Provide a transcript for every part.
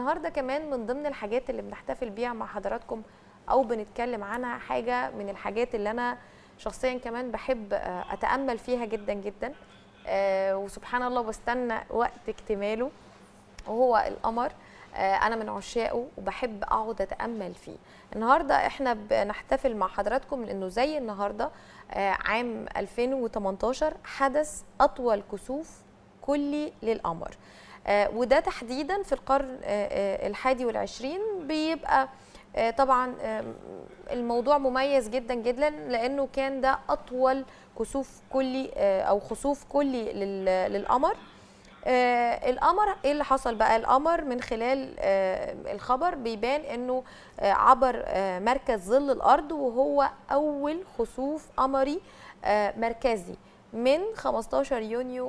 النهارده كمان من ضمن الحاجات اللي بنحتفل بيها مع حضراتكم او بنتكلم عنها حاجه من الحاجات اللي انا شخصيا كمان بحب آه، اتامل فيها جدا جدا آه، وسبحان الله بستنى وقت اكتماله وهو القمر آه، انا من عشاقه وبحب اقعد اتامل فيه النهارده احنا بنحتفل مع حضراتكم لانه زي النهارده آه، عام 2018 حدث اطول كسوف كلي للقمر آه، وده تحديدا في القرن آه، آه، الحادي والعشرين بيبقى آه، طبعا آه، الموضوع مميز جدا جدا لانه كان ده اطول كسوف كلي آه، او خسوف كلي لل- للقمر آه القمر ايه اللي حصل بقى القمر من خلال آه الخبر بيبان انه آه عبر آه مركز ظل الارض وهو اول خسوف قمري آه مركزي من 15 يونيو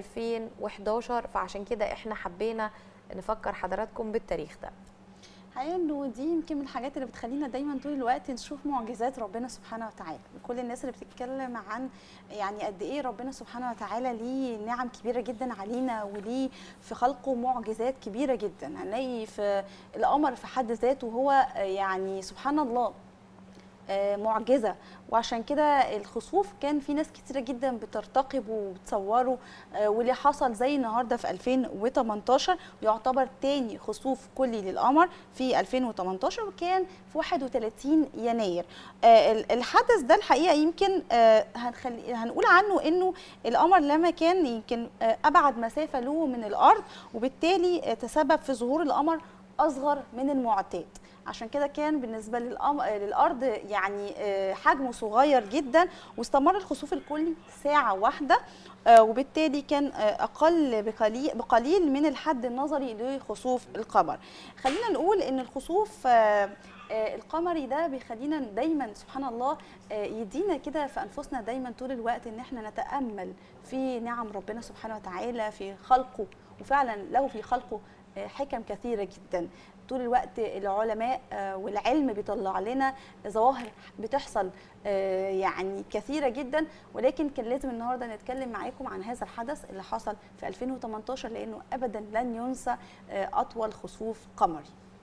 2011 فعشان كده احنا حبينا نفكر حضراتكم بالتاريخ ده حقيقة انه دي يمكن من الحاجات اللي بتخلينا دايما طول الوقت نشوف معجزات ربنا سبحانه وتعالى كل الناس اللي بتتكلم عن يعني قد ايه ربنا سبحانه وتعالى ليه نعم كبيره جدا علينا وليه في خلقه معجزات كبيره جدا هنلاقي في القمر في حد ذاته هو يعني سبحان الله آه، معجزه وعشان كده الخسوف كان في ناس كتيره جدا بترتقب وبتصوره آه، واللي حصل زي النهارده في 2018 يعتبر تاني خسوف كلي للقمر في 2018 وكان في 31 يناير آه، ال- الحدث ده الحقيقه يمكن آه، هنخلي هنقول عنه انه القمر لما كان يمكن آه، ابعد مسافه له من الارض وبالتالي آه، تسبب في ظهور القمر اصغر من المعتاد عشان كده كان بالنسبه للأم... للارض يعني آه، حجمه صغير جدا واستمر الخسوف الكلي ساعه واحده آه، وبالتالي كان آه، اقل بقليل بقليل من الحد النظري لخسوف القمر خلينا نقول ان الخسوف آه، آه، القمري ده بيخلينا دايما سبحان الله آه، يدينا كده في انفسنا دايما طول الوقت ان احنا نتامل في نعم ربنا سبحانه وتعالى في خلقه وفعلا له في خلقه آه، حكم كثيره جدا طول الوقت العلماء آه، والعلم بيطلع لنا ظواهر بتحصل آه، يعني كثيره جدا ولكن كان لازم النهارده نتكلم معاكم عن هذا الحدث اللي حصل في 2018 لانه ابدا لن ينسى آه، اطول خسوف قمري